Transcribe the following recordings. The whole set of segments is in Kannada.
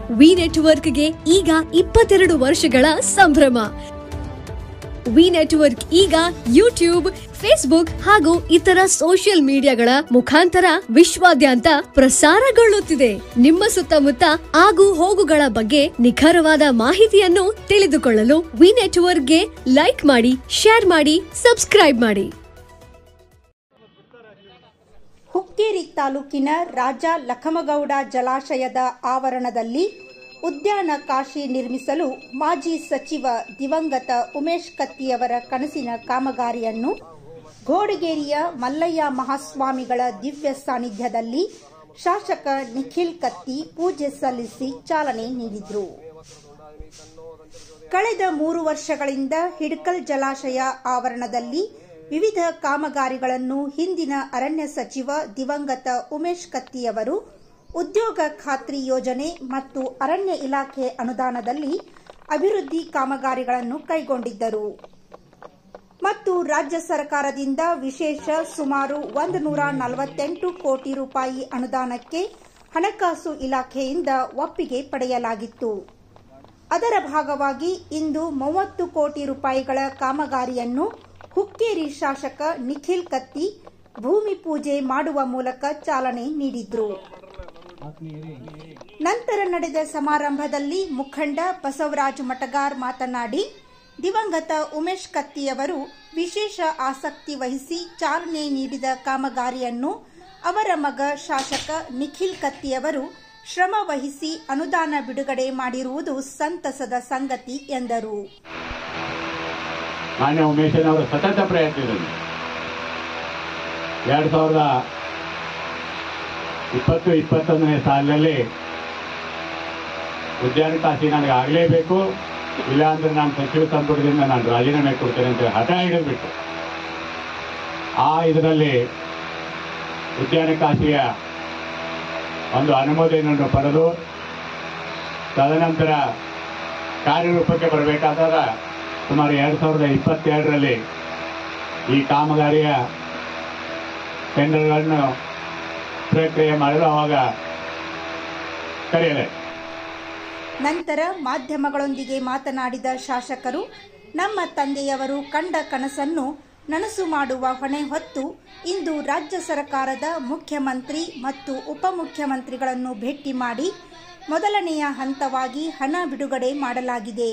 ವಿ ನೆಟ್ವರ್ಕ್ಗೆ ಈಗ ಇಪ್ಪತ್ತೆರಡು ವರ್ಷಗಳ ಸಂಭ್ರಮ ವಿ ನೆಟ್ವರ್ಕ್ ಈಗ ಯೂಟ್ಯೂಬ್ ಫೇಸ್ಬುಕ್ ಹಾಗೂ ಇತರ ಸೋಷಿಯಲ್ ಮೀಡಿಯಾಗಳ ಮುಖಾಂತರ ವಿಶ್ವಾದ್ಯಂತ ಪ್ರಸಾರಗೊಳ್ಳುತ್ತಿದೆ ನಿಮ್ಮ ಸುತ್ತಮುತ್ತ ಆಗು ಹೋಗುಗಳ ಬಗ್ಗೆ ನಿಖರವಾದ ಮಾಹಿತಿಯನ್ನು ತಿಳಿದುಕೊಳ್ಳಲು ವಿ ನೆಟ್ವರ್ಕ್ಗೆ ಲೈಕ್ ಮಾಡಿ ಶೇರ್ ಮಾಡಿ ಸಬ್ಸ್ಕ್ರೈಬ್ ಮಾಡಿ ಹುಕ್ಕೇರಿ ತಾಲೂಕಿನ ರಾಜ ಲಖಮಗೌಡ ಜಲಾಶಯದ ಆವರಣದಲ್ಲಿ ಉದ್ಯಾನ ಕಾಶಿ ನಿರ್ಮಿಸಲು ಮಾಜಿ ಸಚಿವ ದಿವಂಗತ ಉಮೇಶ್ ಕತ್ತಿಯವರ ಕನಸಿನ ಕಾಮಗಾರಿಯನ್ನು ಘೋಡಗೇರಿಯ ಮಲ್ಲಯ್ಯ ಮಹಾಸ್ವಾಮಿಗಳ ದಿವ್ಯ ಸಾನ್ನಿಧ್ಯದಲ್ಲಿ ಶಾಸಕ ನಿಖಿಲ್ ಕತ್ತಿ ಪೂಜೆ ಸಲ್ಲಿಸಿ ಚಾಲನೆ ನೀಡಿದರು ಕಳೆದ ಮೂರು ವರ್ಷಗಳಿಂದ ಹಿಡ್ಕಲ್ ಜಲಾಶಯ ಆವರಣದಲ್ಲಿ ವಿವಿಧ ಕಾಮಗಾರಿಗಳನ್ನು ಹಿಂದಿನ ಅರಣ್ಯ ಸಚಿವ ದಿವಂಗತ ಉಮೇಶ್ ಕತ್ತಿಯವರು ಉದ್ಯೋಗ ಖಾತ್ರಿ ಯೋಜನೆ ಮತ್ತು ಅರಣ್ಯ ಇಲಾಖೆ ಅನುದಾನದಲ್ಲಿ ಅಭಿವೃದ್ಧಿ ಕಾಮಗಾರಿಗಳನ್ನು ಕೈಗೊಂಡಿದ್ದರು ಮತ್ತು ರಾಜ್ಯ ಸರ್ಕಾರದಿಂದ ವಿಶೇಷ ಸುಮಾರು ಒಂದು ನೂರ ನಲವತ್ತೆಂಟು ಕೋಟಿ ರೂಪಾಯಿ ಅನುದಾನಕ್ಕೆ ಹಣಕಾಸು ಇಲಾಖೆಯಿಂದ ಒಪ್ಪಿಗೆ ಪಡೆಯಲಾಗಿತ್ತು ಅದರ ಭಾಗವಾಗಿ ಇಂದು ಮೂವತ್ತು ಕೋಟಿ ರೂಪಾಯಿಗಳ ಕಾಮಗಾರಿಯನ್ನು ಹುಕ್ಕೇರಿ ಶಾಸಕ ನಿಖಿಲ್ ಕತ್ತಿ ಭೂಮಿ ಪೂಜೆ ಮಾಡುವ ಮೂಲಕ ಚಾಲನೆ ನೀಡಿದ್ರು ನಂತರ ನಡೆದ ಸಮಾರಂಭದಲ್ಲಿ ಮುಖಂಡ ಬಸವರಾಜ ಮಟಗಾರ್ ಮಾತನಾಡಿ ದಿವಂಗತ ಉಮೇಶ್ ಕತ್ತಿಯವರು ವಿಶೇಷ ಆಸಕ್ತಿ ವಹಿಸಿ ಚಾಲನೆ ನೀಡಿದ ಕಾಮಗಾರಿಯನ್ನು ಅವರ ಮಗ ಶಾಸಕ ನಿಖಿಲ್ ಕತ್ತಿಯವರು ಶ್ರಮ ವಹಿಸಿ ಅನುದಾನ ಬಿಡುಗಡೆ ಮಾಡಿರುವುದು ಸಂತಸದ ಸಂಗತಿ ಎಂದರು ಮಾನ್ಯ ಉಮೇಶನವರ ಸತತ ಪ್ರಯತ್ನದಲ್ಲಿ ಎರಡು ಸಾವಿರದ ಇಪ್ಪತ್ತು ಇಪ್ಪತ್ತೊಂದನೇ ಸಾಲಿನಲ್ಲಿ ಉದ್ಯಾನ ಖಾತೆ ನನಗೆ ಆಗಲೇಬೇಕು ಇಲ್ಲಾಂದ್ರೆ ನಾನು ಸಚಿವ ಸಂಪುಟದಿಂದ ನಾನು ರಾಜೀನಾಮೆ ಕೊಡ್ತೇನೆ ಅಂತ ಹಠ ಹಿಡಿದ್ಬಿಟ್ಟು ಆ ಇದರಲ್ಲಿ ಉದ್ಯಾನ ಖಾತೆಯ ಒಂದು ಅನುಮೋದನೆಯನ್ನು ಪಡೆದು ತದನಂತರ ಕಾರ್ಯರೂಪಕ್ಕೆ ಬರಬೇಕಾದಾಗ ಸುಮಾರು ಎರಡು ಸಾವಿರದ ಇಪ್ಪತ್ತೆರಡರಲ್ಲಿ ಈ ಕಾಮಗಾರಿಯ ಟೆಂಡರ್ಗಳನ್ನು ಪ್ರಕ್ರಿಯೆ ಮಾಡಲು ಅವಾಗ ಕರೆಯಲಾಯಿತು ನಂತರ ಮಾಧ್ಯಮಗಳೊಂದಿಗೆ ಮಾತನಾಡಿದ ಶಾಸಕರು ನಮ್ಮ ತಂದೆಯವರು ಕಂಡ ಕನಸನ್ನು ನನಸು ಮಾಡುವ ಹೊಣೆ ಹೊತ್ತು ಇಂದು ರಾಜ್ಯ ಸರ್ಕಾರದ ಮುಖ್ಯಮಂತ್ರಿ ಮತ್ತು ಉಪಮುಖ್ಯಮಂತ್ರಿಗಳನ್ನು ಭೇಟಿ ಮಾಡಿ ಮೊದಲನೆಯ ಹಂತವಾಗಿ ಹಣ ಬಿಡುಗಡೆ ಮಾಡಲಾಗಿದೆ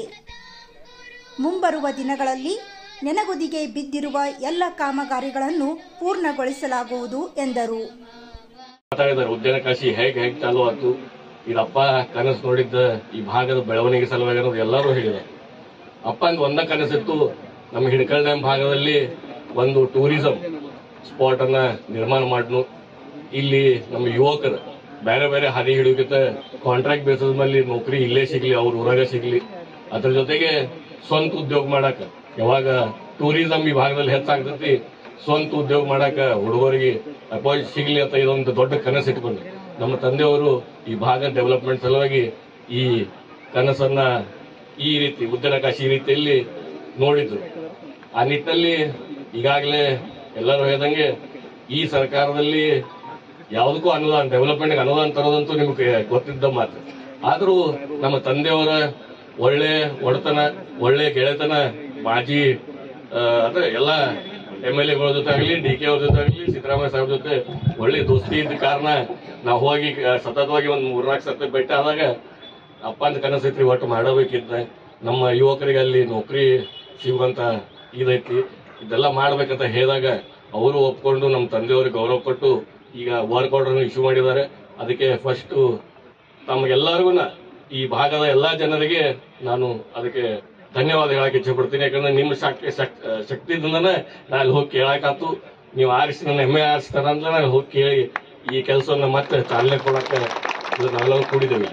ಮುಂಬರುವ ದಿನಗಳಲ್ಲಿ ನೆನಗುದಿಗೆ ಬಿದ್ದಿರುವ ಎಲ್ಲ ಕಾಮಗಾರಿಗಳನ್ನು ಪೂರ್ಣಗೊಳಿಸಲಾಗುವುದು ಎಂದರು ಮಾತಾಡಿದ್ದಾರೆ ಉದ್ಯಾನ ಕಾಶಿ ಹೇಗ್ ಹೇಗ್ ಚಾಲು ಆಯ್ತು ಇದಪ್ಪ ಕನಸು ನೋಡಿದ್ದ ಈ ಭಾಗದ ಬೆಳವಣಿಗೆ ಸಲುವಾಗಿ ಅನ್ನೋದು ಎಲ್ಲರೂ ಹೇಳಿದ್ದಾರೆ ಅಪ್ಪ ಅಂದ್ ಒಂದ ಕನಸಿತ್ತು ನಮ್ಮ ಹಿಡ್ಕಲ್ ಡ್ಯಾಮ್ ಭಾಗದಲ್ಲಿ ಒಂದು ಟೂರಿಸಂ ಸ್ಪಾಟ್ ಅನ್ನ ನಿರ್ಮಾಣ ಮಾಡ್ನು ಇಲ್ಲಿ ನಮ್ಮ ಯುವಕರು ಬೇರೆ ಬೇರೆ ಹಾದಿ ಹಿಡಿಯೋಕ್ಕಿಂತ ಕಾಂಟ್ರಾಕ್ಟ್ ಬೇಸಿಸ್ ಮೇಲೆ ನೌಕರಿ ಇಲ್ಲೇ ಸಿಗ್ಲಿ ಅವ್ರ ಊರಾಗ ಸಿಗ್ಲಿ ಅದ್ರ ಜೊತೆಗೆ ಸ್ವಂತ ಉದ್ಯೋಗ ಮಾಡಾಕ ಯಾವಾಗ ಟೂರಿಸಂ ಈ ಭಾಗದಲ್ಲಿ ಹೆಚ್ಚಾಗ್ತೈತಿ ಸ್ವಂತ ಉದ್ಯೋಗ ಮಾಡಾಕ ಹುಡುಗರಿಗೆ ಅಪಾಯಿಂಟ್ ಸಿಗ್ಲಿ ಅಂತ ಇದೊಂದು ದೊಡ್ಡ ಕನಸು ಇಟ್ಕೊಂಡು ನಮ್ಮ ತಂದೆಯವರು ಈ ಭಾಗ ಡೆವಲಪ್ಮೆಂಟ್ ಸಲುವಾಗಿ ಈ ಕನಸನ್ನ ಈ ರೀತಿ ಉದ್ಯಾನಕಾಶಿ ಈ ರೀತಿಯಲ್ಲಿ ನೋಡಿದ್ರು ಆ ನಿಟ್ಟಿನಲ್ಲಿ ಈಗಾಗಲೇ ಎಲ್ಲರೂ ಹೇಳ್ದಂಗೆ ಈ ಸರ್ಕಾರದಲ್ಲಿ ಯಾವುದಕ್ಕೂ ಅನುದಾನ ಡೆವಲಪ್ಮೆಂಟ್ ಅನುದಾನ ತರೋದಂತೂ ನಿಮ್ಗೆ ಗೊತ್ತಿದ್ದ ಮಾತು ಆದ್ರೂ ನಮ್ಮ ತಂದೆಯವರ ಒಳ್ಳೆ ಒಡೆತನ ಒಳ್ಳೆ ಗೆಳೆತನ ಮಾಜಿ ಆ, ಅಂದ್ರೆ ಎಲ್ಲ ಎಂ ಎಲ್ ಎಗಳ ಜೊತೆ ಆಗಲಿ ಡಿ ಕೆ ಅವ್ರ ಜೊತೆ ಆಗಲಿ ಸಿದ್ದರಾಮಯ್ಯ ಸಾಹೇಬ್ ಜೊತೆ ಒಳ್ಳೆ ದೋಸ್ತಿ ಇದ್ದ ಕಾರಣ ನಾವು ಹೋಗಿ ಆ, ಸತತವಾಗಿ ಒಂದು ಮೂರ್ನಾಲ್ಕು ಸತಿ ಭೇಟಿ ಆದಾಗ ಅಪ್ಪ ಅಂತ ಕನಸೈತ್ರಿ ಒಟ್ಟು ಮಾಡಬೇಕಿದ್ದ ನಮ್ಮ ಯುವಕರಿಗೆ ಅಲ್ಲಿ ನೌಕರಿ ಸಿಗುವಂತ ಇದೈತಿ ಇದೆಲ್ಲ ಮಾಡ್ಬೇಕಂತ ಹೇಳಿದಾಗ ಅವರು ಒಪ್ಕೊಂಡು ನಮ್ಮ ತಂದೆಯವ್ರಿಗೆ ಗೌರವ ಕೊಟ್ಟು ಈಗ ವರ್ಕ್ ಆರ್ಡರ್ ಇಶ್ಯೂ ಮಾಡಿದ್ದಾರೆ ಅದಕ್ಕೆ ಫಸ್ಟ್ ತಮಗೆಲ್ಲರಿಗೂ ಈ ಭಾಗದ ಎಲ್ಲಾ ಜನರಿಗೆ ನಾನು ಅದಕ್ಕೆ ಧನ್ಯವಾದ ಹೇಳಕ್ ಇಚ್ಛೆ ಪಡ್ತೀನಿ ಯಾಕಂದ್ರೆ ನಿಮ್ಮ ಶಕ್ತಿ ಶಕ್ತಿದಿಂದನೇ ನಾನು ಅಲ್ಲಿ ಹೋಗಿ ಕೇಳಾಕಾತು ನೀವು ಆರಿಸಿ ನನ್ನ ಹೆಮ್ಮೆ ಆರಿಸ್ತಾರ ಅಂದ್ರೆ ನಾನು ಹೋಗಿ ಕೇಳಿ ಈ ಕೆಲಸವನ್ನ ಮತ್ತೆ ಚಾಲನೆ ಕೊಡಕ್ಕೆ ಇದು ನಾವೆಲ್ಲರೂ ಕೂಡಿದ್ದೇವೆ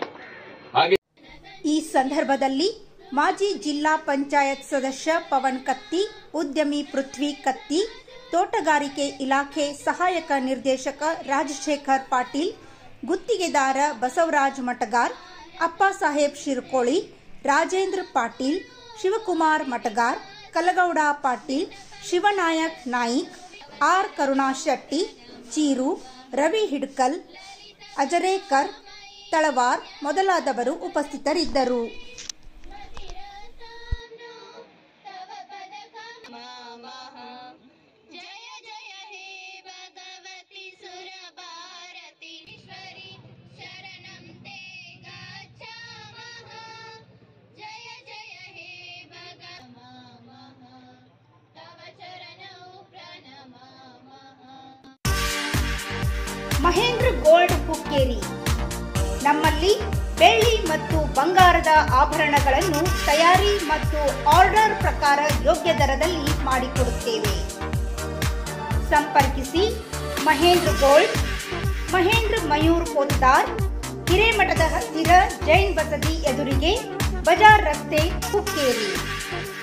ಹಾಗೆ ಈ ಸಂದರ್ಭದಲ್ಲಿ ಮಾಜಿ ಜಿಲ್ಲಾ ಪಂಚಾಯತ್ ಸದಸ್ಯ ಪವನ್ ಕತ್ತಿ ಉದ್ಯಮಿ ಪೃಥ್ವಿ ಕತ್ತಿ ತೋಟಗಾರಿಕೆ ಇಲಾಖೆ ಸಹಾಯಕ ನಿರ್ದೇಶಕ ರಾಜಶೇಖರ್ ಪಾಟೀಲ್ ಗುತ್ತಿಗೆದಾರ ಬಸವರಾಜ್ ಮಟಗಾರ್ ಅಪ್ಪಸಾಹೇಬ್ ಶಿರ್ಕೋಳಿ ರಾಜೇಂದ್ರ ಪಾಟೀಲ್ ಶಿವಕುಮಾರ್ ಮಟಗಾರ್ ಕಲಗೌಡ ಪಾಟೀಲ್ ಶಿವನಾಯಕ್ ನಾಯಿಕ್ ಆರ್ ಕರುಣಾ ಶೆಟ್ಟಿ ಚೀರು ರವಿ ಹಿಡ್ಕಲ್ ಅಜರೇಕರ್ ತಳವಾರ್ ಮೊದಲಾದವರು ಉಪಸ್ಥಿತರಿದ್ದರು जय जय हे भगवति सुरभारतीश्वरि शरणं ते गच्छामः जय जय हे भगवामः तव चरणौ प्रणमामः ಮಹೇಂದ್ರ ಗೋಲ್ಡ್ ಹುಕ್ಕೇರಿ ನಮ್ಮಲ್ಲಿ ಬೆಳ್ಳಿ ಮತ್ತು ಬಂಗಾರದ ಆಭರಣಗಳನ್ನು ತಯಾರಿ ಮತ್ತು ಆರ್ಡರ್ ಪ್ರಕಾರ ಯೋಗ್ಯ ದರದಲ್ಲಿ ಮಾಡಿಕೊಡುತ್ತೇವೆ ಸಂಪರ್ಕಿಸಿ ಮಹೇಂದ್ರ ಗೋಲ್ಡ್ ಮಹೇಂದ್ರ ಮಯೂರ್ ಪೋತ್ತಾರ್ ಹಿರೇಮಠದ ಹತ್ತಿರ ಜೈನ್ ಬಸದಿ ಎದುರಿಗೆ ಬಜಾರ್ ರಸ್ತೆ ಹುಕ್ಕೇರಿ